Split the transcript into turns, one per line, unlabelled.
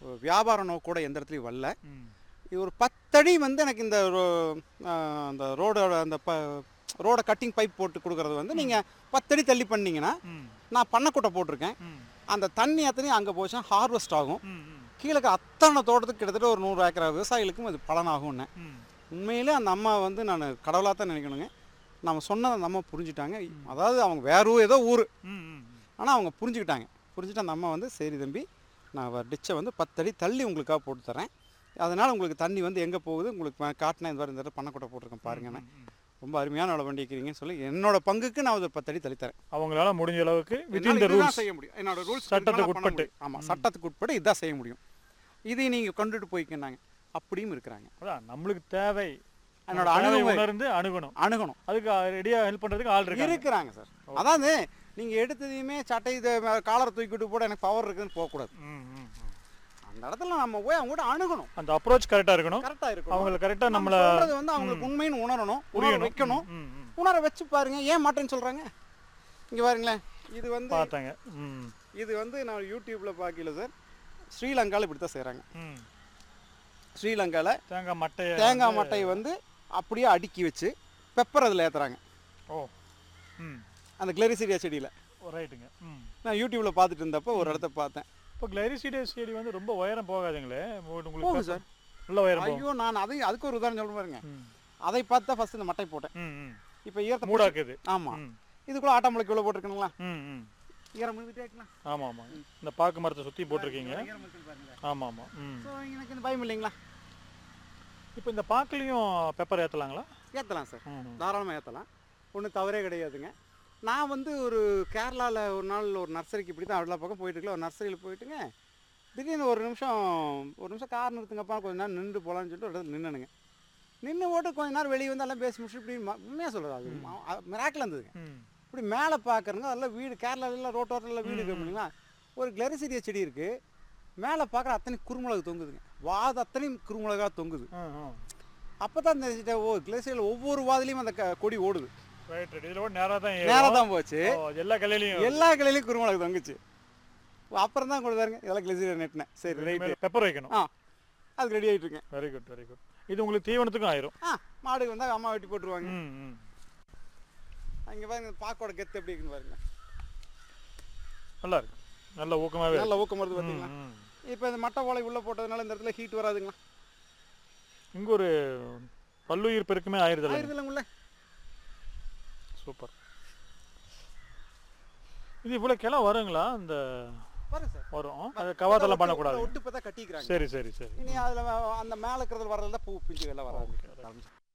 வியாபார நோக்கோட எந்த இடத்துலையும் வரல
ம்
இது ஒரு பத்தடி வந்து எனக்கு இந்த ரோ- ஆஹ் அந்த ரோடோட அந்த ப ரோட கட்டிங் பைப் போட்டு கொடுக்கறது வந்து நீங்கள் பத்தடி தள்ளி பண்ணீங்கன்னா
ம்
நான் பண்ணக்கூட்டை போட்டிருக்கேன்
ம்
அந்த தண்ணி அத்தனையும் அங்கே போச்சுன்னா ஹார்வெஸ்ட் ஆகும்
ம் ம்
கீழே இருக்க அத்தனை தோட்டத்துக்கு கிட்டத்தட்ட ஒரு நூறு ஏக்கரா விவசாயிகளுக்கும் அது பலனாகும்னு
ம்
உண்மையிலே அந்த அம்மா வந்து நான் கடவுளாக தான் நினைக்கணுங்க நம்ம சொன்னதை அந்த அம்மா புரிஞ்சுட்டாங்க அதாவது அவங்க வேற ஊர் ஏதோ ஊர்
ம் ம்
ஆனால் அவங்க புரிஞ்சுக்கிட்டாங்க புரிஞ்சுட்டு அந்த அம்மா வந்து சரி தம்பி நான் டிச்சை வந்து பத்தடி தள்ளி உங்களுக்காக போட்டு தரேன் அதனால் உங்களுக்கு தண்ணி வந்து எங்கே போகுது உங்களுக்கு நான் காட்டினேன் இந்த மாதிரி இந்த பண்ணக்கூட போட்டிருக்கேன் பாருங்கண்ணே ரொம்ப அருமையான வேலை பண்ணி வைக்கிறீங்கன்னு சொல்லி என்னோட பங்குக்கு நான் ஒரு பத்தடி தள்ளி தரேன்
அவங்களால முடிஞ்ச அளவுக்கு வித்தின்
என்னால
த
இதுதான்
ரூல்ஸ்
செய்ய முடியும் என்னோட ரூல்ஸ்
சட்டத்துக்கு உட்பட்டு.
ஆமாம் சட்டத்துக்கு உட்பட்டு இதான் செய்ய முடியும் இதை நீங்கள் கொண்டுட்டு போய்க்கினாங்க அப்படியும் இருக்கிறாங்க
அதான் நம்மளுக்கு தேவை
என்னோட
நம்ம தேவை
அணுகுமுறை
உணர்ந்து அணுகணும்
அணுகணும்
அதுக்கு ரெடியா ஹெல்ப் பண்றதுக்கு ஆள் இருக்காங்க
இருக்கிறாங்க சார் அதாவது நீங்கள் எடுத்ததையுமே சட்டை இது காலரை தூக்கிட்டு போட எனக்கு பவர் இருக்குன்னு போகக்கூடாது
ம், ம், ம்.
அந்த இடத்துல நம்ம போய் அவங்க கூட அணுகணும்
அந்த அப்ரோச் கரெக்டா இருக்கணும்
கரெக்டாக இருக்கணும்
அவங்களுக்கு கரெக்டா
நம்ம
நம்மள
சொல்றது வந்து அவங்களுக்கு உண்மைன்னு உணரணும் உணர
புரியணும்
வைக்கணும்
ம், ம்.
உணர வச்சு பாருங்க ஏன் மாட்டேன்னு சொல்றாங்க இங்க பாருங்களேன் இது வந்து
பார்த்தாங்க ம்
இது வந்து நான் யூடியூப்ல பார்க்கல சார் ஸ்ரீலங்கால இப்படி தான் செய்றாங்க
ம்
ஸ்ரீலங்கால
தேங்காய் மட்டைய
தேங்காய் மட்டையை வந்து அப்படியே அடுக்கி வச்சு பெப்பர் அதில் ஏத்துறாங்க
ஓ ம்
அந்த கிளரிசிரியா செடியில்
ரைட்டுங்க ம்
நான் யூடியூப்ல பார்த்துட்டு இருந்தப்போ ஒரு இடத்த பார்த்தேன்
இப்போ கிளைரிசிடே செடி வந்து ரொம்ப உயரம் போகாதுங்களே உங்களுக்கு
போகும் சார்
நல்ல உயரம் போகும்
ஐயோ நான் அதையும் அதுக்கு ஒரு உதாரணம் சொல்ல பாருங்க
ம்
அதை பார்த்து தான் ஃபர்ஸ்ட் இந்த மட்டை போட்டேன்
ம் ம்
இப்போ ஈரத்தை
மூடாக்குது
ஆமா
ம்
இதுக்குள்ள ஆட்டாம்பளுக்கு இவ்வளோ போட்டிருக்கணுங்களா
ம் ம்
ஈரம் விழுந்துட்டே இருக்கலாம்
ஆமாம் ஆமாம் இந்த பாக்கு மரத்தை சுற்றி போட்டிருக்கீங்க
ஈரம் இருக்குன்னு பாருங்க
ஆமாம் ஆமாம் ம்
ஸோ எனக்கு இந்த பயம் இல்லைங்களா
இப்போ இந்த பாக்குலேயும் பெப்பர் ஏற்றலாங்களா
ஏற்றலாம் சார்
ம்
தாராளமாக ஏற்றலாம் ஒன்றும் தவறே கிடையாதுங்க நான் வந்து ஒரு கேரளாவில் ஒரு நாள் ஒரு நர்சரிக்கு இப்படி தான் எல்லா பக்கம் போயிட்டு இருக்கல ஒரு நர்சரியில் போயிட்டுங்க திடீர்னு ஒரு நிமிஷம் ஒரு நிமிஷம் கார் நிறுத்துங்கப்பா கொஞ்ச நேரம் நின்று போகலான்னு சொல்லிட்டு ஒரு இடத்துல நின்னுனுங்க நின்று போட்டு கொஞ்ச நேரம் வெளியே வந்து எல்லாம் பேசி முடிச்சுட்டு இப்படி ம- உண்மையாக சொல்கிறது அது மிராக்கில் இருந்ததுங்க
ம்
இப்படி மேலே பார்க்குறங்க அதெல்லாம் வீடு கேரளாவில் ரோட்டோரத்தில் வீடு இருக்கு இல்லைங்களா ஒரு கிளரிசிரிய செடி இருக்குது மேலே பார்க்குற அத்தனை குறுமிளகு தொங்குதுங்க வாது அத்தனையும் குறுமிளகா தொங்குது
ம் ம்
அப்போ தான் தெரிஞ்சுட்டேன் ஓ கிளரிசியில் ஒவ்வொரு வாதிலையும் அந்த க- கொடி ஓடுது
ரைட் ரைட் இதில் கூட நேராக தான்
நேராக
ஏறும்.
தான் போச்சு
ஓ, எல்லா கலையிலையும்
எல்லா கிளையிலையும் குருமிளகு தொங்குச்சு அப்புறம் தான் கொடுத்தாருங்க இதெல்லாம் கிளசியில் நெட்டினேன் சரி ரைட்டு
பெப்பர் வைக்கணும்
ஆ அதுக்கு ரெடி ஆகிட்டு இருக்கேன்
வெரி குட் வெரி குட் இது உங்களுக்கு தீவனத்துக்கும் ஆயிரும்
ஆ மாடு வந்தால் அம்மா வெட்டி போட்டுருவாங்க
ம் ம்
அங்கே பாருங்க பாக்கோட கெத்து எப்படி இருக்குன்னு பாருங்க
நல்லா இருக்கு நல்ல ஊக்கமாகவே
நல்ல ஊக்கம் வருது பார்த்தீங்களா
ம்
இப்போ இந்த மட்டை ஓலை உள்ளே போட்டதுனால இந்த இடத்துல ஹீட் வராதுங்களா
இங்கே ஒரு பல்லுயிர் பெருக்குமே ஆயிருதல்ல
ஆயிருது இல்லைங்கள
சூப்பர் இது இவ்வளோ கிளை வருங்களா இந்த
பாருங்க சார்
வரும் அது கவாத்தெல்லாம் பண்ணக்கூடாது
ஒட்டு இப்போ தான் கட்டிக்கிறாங்க
சரி சரி சரி
இனி அதில் அந்த மேலே இருக்கிறதுல வர்றதுல பூ பிஞ்சு எல்லாம் வராது